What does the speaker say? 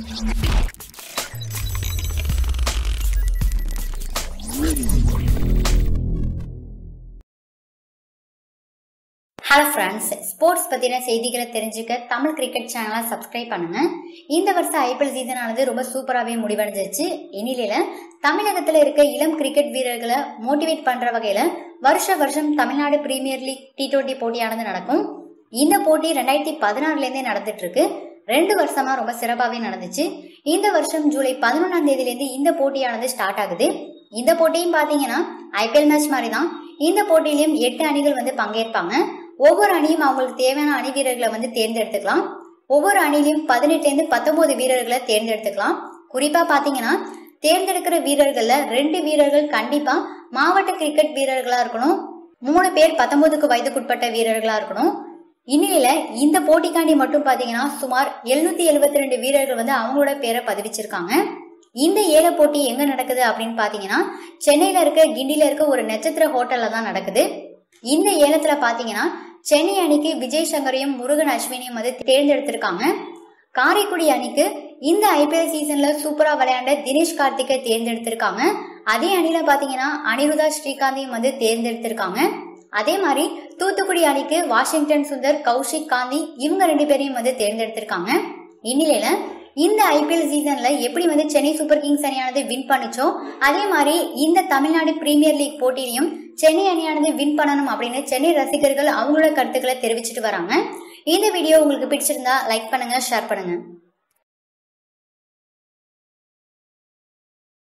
hello friends sports பற்றின செய்திகளை தெரிஞ்சுக்க தமிழ் கிரிக்கெட் சேனலை சப்ஸ்கிரைப் பண்ணுங்க இந்த வருஷம் ஐபிஎல் சீசன் ஆனது ரொம்ப சூப்பராகவே முடிவடைஞ்சிருச்சு இந்நிலையில தமிழகத்தில் இருக்க இளம் கிரிக்கெட் வீரர்களை மோட்டிவேட் பண்ற வகையில் வருஷ வருஷம் Tamil Nadu premier league T twenty போட்டியானது நடக்கும் இந்த போட்டி ரெண்டாயிரத்தி பதினாறுலேருந்தே நடந்துட்டு இருக்கு ரெண்டு வருஷமா ரொம்ப சிறப்பாகவே நடந்துச்சு இந்த வருஷம் ஜூலை பதினொன்றாம் தேதியிலேருந்து இந்த போட்டியானது ஸ்டார்ட் ஆகுது இந்த போட்டியும் பார்த்தீங்கன்னா ஐபிஎல் மேட்ச் மாதிரி தான் இந்த போட்டியிலையும் எட்டு அணிகள் வந்து பங்கேற்பாங்க ஒவ்வொரு அணியும் அவங்களுக்கு தேவையான அணி வீரர்களை வந்து தேர்ந்தெடுத்துக்கலாம் ஒவ்வொரு அணிலையும் பதினெட்டுலேருந்து பத்தொன்பது வீரர்களை தேர்ந்தெடுத்துக்கலாம் குறிப்பா பாத்தீங்கன்னா தேர்ந்தெடுக்கிற வீரர்கள்ல ரெண்டு வீரர்கள் கண்டிப்பா மாவட்ட கிரிக்கெட் வீரர்களா இருக்கணும் மூணு பேர் பத்தொன்பதுக்கு வயதுக்குட்பட்ட வீரர்களா இருக்கணும் இந்நிலையில இந்த போட்டிக்காண்டி மட்டும் பாத்தீங்கன்னா சுமார் எழுநூத்தி எழுபத்தி ரெண்டு வீரர்கள் வந்து அவங்களோட பேரை பதிவிச்சிருக்காங்க இந்த ஏல போட்டி எங்க நடக்குது அப்படின்னு பாத்தீங்கன்னா சென்னையில இருக்க கிண்டில இருக்க ஒரு நட்சத்திர ஹோட்டல்ல தான் நடக்குது இந்த ஏலத்துல பாத்தீங்கன்னா சென்னை அணிக்கு விஜய் சங்கரையும் முருகன் அஸ்வினியும் வந்து தேர்ந்தெடுத்திருக்காங்க காரைக்குடி அணிக்கு இந்த ஐபிஎல் சீசன்ல சூப்பரா விளையாண்ட தினேஷ் கார்த்திகை தேர்ந்தெடுத்திருக்காங்க அதே அணியில பாத்தீங்கன்னா அனிருதா ஸ்ரீகாந்தையும் வந்து தேர்ந்தெடுத்திருக்காங்க அதே மாதிரி தூத்துக்குடி அணிக்கு வாஷிங்டன் சுந்தர் கௌஷிக் காந்தி இவங்க ரெண்டு பேரையும் வந்து தேர்ந்தெடுத்திருக்காங்க இந்நிலையில இந்த ஐபிஎல் சீசன்ல எப்படி வந்து சென்னை சூப்பர் கிங்ஸ் அணியானது வின் பண்ணுச்சோ அதே மாதிரி இந்த தமிழ்நாடு பிரீமியர் லீக் போட்டியிலையும் சென்னை அணியானது வின் பண்ணணும் அப்படின்னு சென்னை ரசிகர்கள் அவங்களோட கருத்துக்களை தெரிவிச்சிட்டு வராங்க இந்த வீடியோ உங்களுக்கு பிடிச்சிருந்தா லைக் பண்ணுங்க ஷேர் பண்ணுங்க